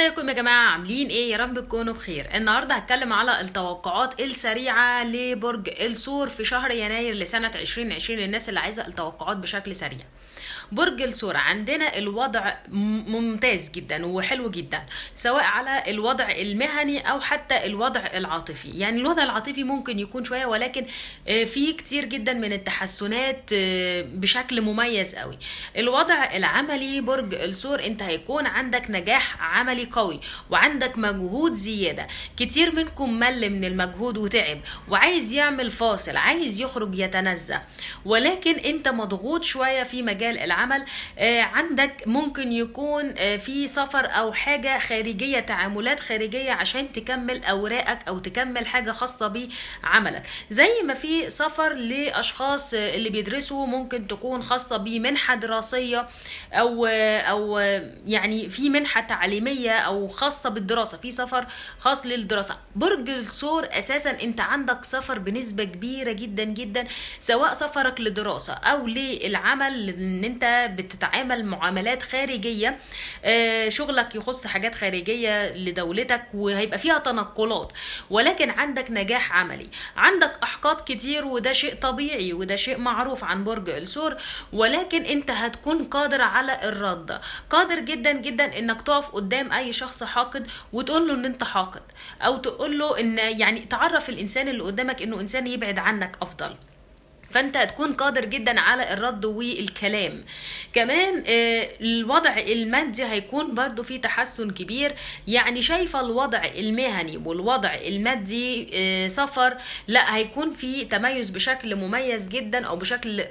ازيكم يا جماعة عاملين ايه يا رب تكونوا بخير النهاردة هتكلم على التوقعات السريعة لبرج الثور في شهر يناير لسنة 2020 للناس اللي عايزة التوقعات بشكل سريع برج الثور عندنا الوضع م- ممتاز جدا وحلو جدا سواء على الوضع المهني او حتى الوضع العاطفي يعني الوضع العاطفي ممكن يكون شوية ولكن آه، في كتير جدا من التحسنات آه، بشكل مميز قوي الوضع العملي برج الثور انت هيكون عندك نجاح عملي قوي وعندك مجهود زيادة كتير منكم مل من المجهود وتعب وعايز يعمل فاصل عايز يخرج يتنزه ولكن انت مضغوط شوية في مجال العمل آه، عندك ممكن يكون آه، في سفر او حاجة خارجية تعاملات خارجية عشان تكمل اوراقك او تكمل حاجة خاصة بعملك زي ما في سفر لاشخاص آه، اللي بيدرسوا ممكن تكون خاصة بمنحة دراسية او او يعني في منحة تعليمية او خاصة بالدراسة في سفر خاص للدراسة برج الثور اساسا انت عندك سفر بنسبة كبيرة جدا جدا سواء سفرك لدراسة او للعمل ان انت بتتعامل معاملات خارجية آه، شغلك يخص حاجات خارجية لدولتك وهيبقى فيها تنقلات ولكن عندك نجاح عملي عندك احقاد كتير وده شيء طبيعي وده شيء معروف عن برج الثور ولكن انت هتكون قادر على الرد قادر جدا جدا انك تقف قدام اي شخص حاقد وتقول له ان انت حاقد او تقول له ان يعني تعرف الانسان اللي قدامك انه انسان يبعد عنك افضل فانت هتكون قادر جدا على الرد والكلام كمان آه، الوضع المادي هيكون برضو فيه تحسن كبير يعني شايفة الوضع المهني والوضع المادي آه، سفر لا هيكون في تميز بشكل مميز جدا او بشكل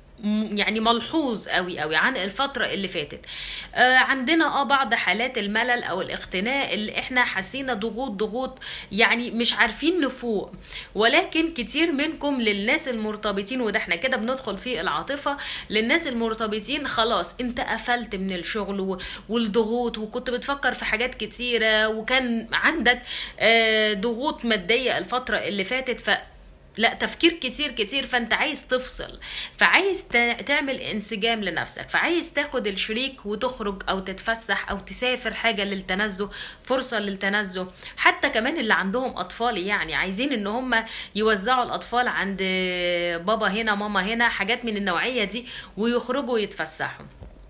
م- يعني ملحوظ قوي قوي عن الفترة اللي فاتت آه عندنا اه بعض حالات الملل او الاختناق اللي احنا حسينا ضغوط ضغوط يعني مش عارفين نفوق ولكن كتير منكم للناس المرتبطين وده احنا كده بندخل في العاطفة للناس المرتبطين خلاص انت قفلت من الشغل و- والضغوط وكنت بتفكر في حاجات كتيرة وكان عندك آه ضغوط مادية الفترة اللي فاتت ف لا تفكير كتير كتير فانت عايز تفصل فعايز ت- تعمل انسجام لنفسك فعايز تاخد الشريك وتخرج او تتفسح او تسافر حاجة للتنزه فرصة للتنزه حتى كمان اللي عندهم اطفال يعني عايزين ان هم يوزعوا الاطفال عند بابا هنا ماما هنا حاجات من النوعية دي ويخرجوا يتفسحوا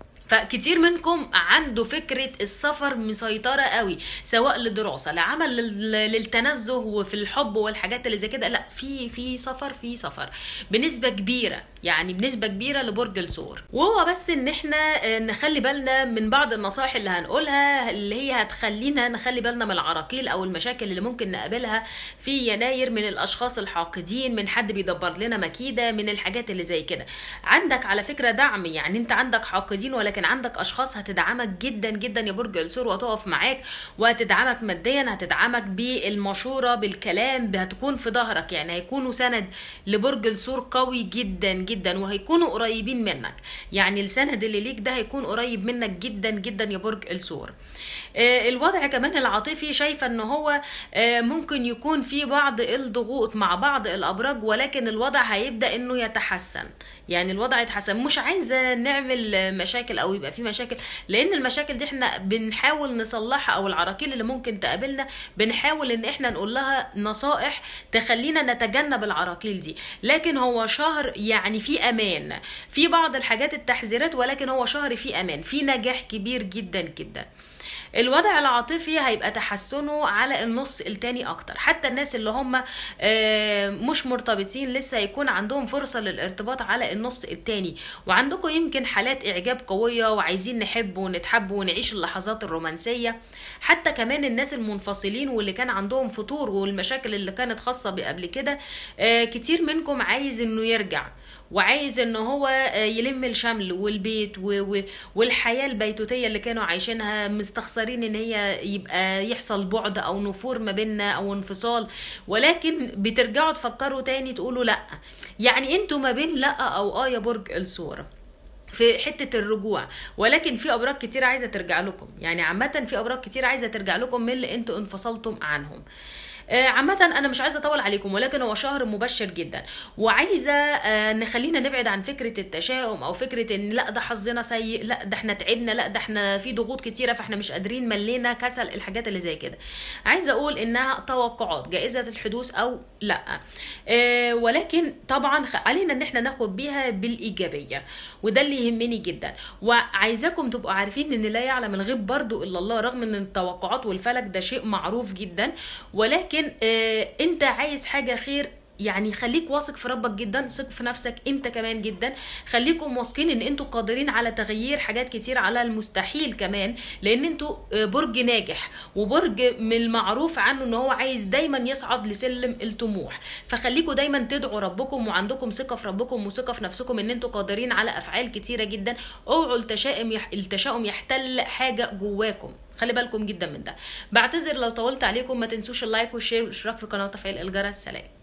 فكتير منكم عنده فكرة السفر مسيطرة قوي سواء لدراسة لعمل لل- للتنزه وفي الحب والحاجات اللي زي كده لا في في سفر في سفر بنسبة كبيرة يعني بنسبة كبيرة لبرج الثور وهو بس ان احنا آه، نخلي بالنا من بعض النصائح اللي هنقولها اللي هي هتخلينا نخلي بالنا من العراقيل او المشاكل اللي ممكن نقابلها في يناير من الاشخاص الحاقدين من حد بيدبر لنا مكيدة من الحاجات اللي زي كده عندك على فكرة دعم يعني انت عندك حاقدين ولكن عندك اشخاص هتدعمك جدا جدا يا برج الثور وهتقف معاك وهتدعمك ماديا هتدعمك بالمشورة بالكلام هتكون في ظهرك يعني هيكونوا سند لبرج الثور قوي جدا جدا وهيكونوا قريبين منك يعني السند اللي ليك ده هيكون قريب منك جدا جدا يا برج الثور آه، الوضع كمان العاطفي شايفة ان هو آه، ممكن يكون في بعض الضغوط مع بعض الابراج ولكن الوضع هيبدأ انه يتحسن يعني الوضع يتحسن مش عايزة نعمل آه، مشاكل او يبقى في مشاكل لان المشاكل دي احنا بنحاول نصلحها او العراقيل اللي ممكن تقابلنا بنحاول ان احنا نقول لها نصائح تخلينا نتجنب العراقيل دي لكن هو شهر يعني فيه امان في بعض الحاجات التحذيرات ولكن هو شهر فيه امان فيه نجاح كبير جدا جدا الوضع العاطفي هيبقى تحسنه على النص التاني اكتر حتى الناس اللي هم آه، مش مرتبطين لسه هيكون عندهم فرصة للارتباط على النص التاني وعندكم يمكن حالات اعجاب قوية وعايزين نحب ونتحب ونعيش اللحظات الرومانسية حتى كمان الناس المنفصلين واللي كان عندهم فتور والمشاكل اللي كانت خاصة بقبل كده آه، كتير منكم عايز انه يرجع وعايز ان هو آه، يلم الشمل والبيت و... و... والحياه البيتوتيه اللي كانوا عايشينها مستخسرين ان هي يبقى يحصل بعد او نفور ما بيننا او انفصال ولكن بترجعوا تفكروا تاني تقولوا لا يعني انتوا ما بين لا او اه يا برج الثور في حته الرجوع ولكن في ابراج كتير عايزه ترجع لكم يعني عامه في ابراج كتير عايزه ترجع لكم من اللي انتوا انفصلتم عنهم آه، عامة أنا مش عايزة أطول عليكم ولكن هو شهر مبشر جدا وعايزة آه، نخلينا نبعد عن فكرة التشاؤم أو فكرة إن لا ده حظنا سيء لا ده احنا تعبنا لا ده احنا في ضغوط كتيرة فاحنا مش قادرين ملينا كسل الحاجات اللي زي كده عايزة أقول إنها توقعات جائزة الحدوث أو لا آه، ولكن طبعا خ- علينا إن احنا ناخد بيها بالإيجابية وده اللي يهمني جدا وعايزاكم تبقوا عارفين إن لا يعلم الغيب برضو إلا الله رغم إن التوقعات والفلك ده شيء معروف جدا ولكن آه، انت عايز حاجه خير يعني خليك واثق في ربك جدا ثق في نفسك انت كمان جدا خليكم واثقين ان انتوا قادرين على تغيير حاجات كتير على المستحيل كمان لان انتوا آه، برج ناجح وبرج من المعروف عنه ان هو عايز دايما يصعد لسلم الطموح فخليكم دايما تدعوا ربكم وعندكم ثقه في ربكم وثقه في نفسكم ان انتوا قادرين على افعال كتيره جدا اوعوا التشاؤم يح... التشاؤم يحتل حاجه جواكم خلي بالكم جدا من ده بعتذر لو طولت عليكم ما تنسوش اللايك والشير والاشتراك في القناه وتفعيل الجرس سلام